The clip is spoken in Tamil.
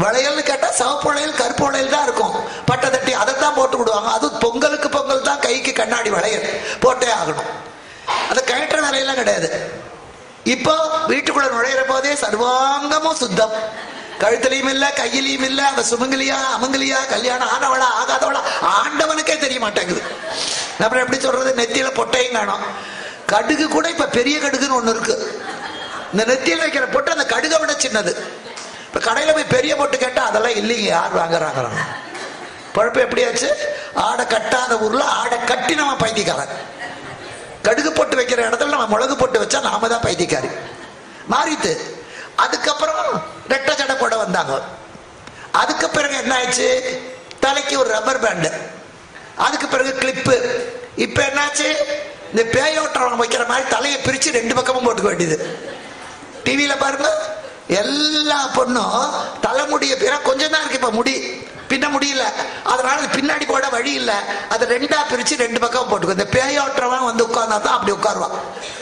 வளையல்னு கேட்டா சிவப்பு வளையல் கருப்பு வளையல் தான் இருக்கும் பட்டை தட்டி அதைத்தான் போட்டு விடுவாங்க அது பொங்கலுக்கு பொங்கல் தான் கைக்கு கண்ணாடி வளையல் போட்டே ஆகணும் அது கயற்ற வேலையெல்லாம் கிடையாது இப்போ வீட்டுக்குள்ள நுழையிற போதே சர்வாங்கமும் சுத்தம் கழுத்துலயும் இல்ல கையிலையும் இல்ல அவ சுமங்கலியா அமங்கலியா கல்யாணம் ஆனவளா ஆகாதவளா ஆண்டவனுக்கே தெரிய மாட்டேங்குது நம்ம எப்படி சொல்றது நெத்தியில பொட்டையும் காணும் கடுகு கூட இப்ப பெரிய கடுகுன்னு ஒண்ணு இருக்கு இந்த நெத்தியில வைக்கிற பொட்டு அந்த கடுகை விட சின்னது இப்ப கடையில போய் பெரிய பொட்டு கேட்டா அதெல்லாம் இல்லைங்க யார் வாங்குறாங்க பழப்பு எப்படியாச்சு ஆடை கட்டாத ஊர்ல ஆடை கட்டினவன் பைத்தியக்காரன் கடுகு போட்டு வைக்கிற இடத்துல நம்ம மிளகு போட்டு வச்சா நாம தான் பைத்தியக்காரி மாறிட்டு அதுக்கப்புறம் ரெட்டை ஜடை போட வந்தாங்க அதுக்கு பிறகு என்ன ஆயிடுச்சு தலைக்கு ஒரு ரப்பர் பேண்டு அதுக்கு பிறகு கிளிப்பு இப்ப என்னாச்சு இந்த பேயோட்டம் வைக்கிற மாதிரி தலையை பிரிச்சு ரெண்டு பக்கமும் போட்டுக்க வேண்டியது டிவியில பாருங்க எல்லா பொண்ணும் தலைமுடிய பிற கொஞ்சம் தான் இருக்கு இப்ப முடி பின்ன முடியல அதனால அது பின்னாடி போட வழி இல்ல அதை ரெண்டா பிரிச்சு ரெண்டு பக்கம் போட்டுக்கோ இந்த பேயோட்டுறவன் வந்து உட்கார்ந்தா தான் அப்படி உட்காருவான்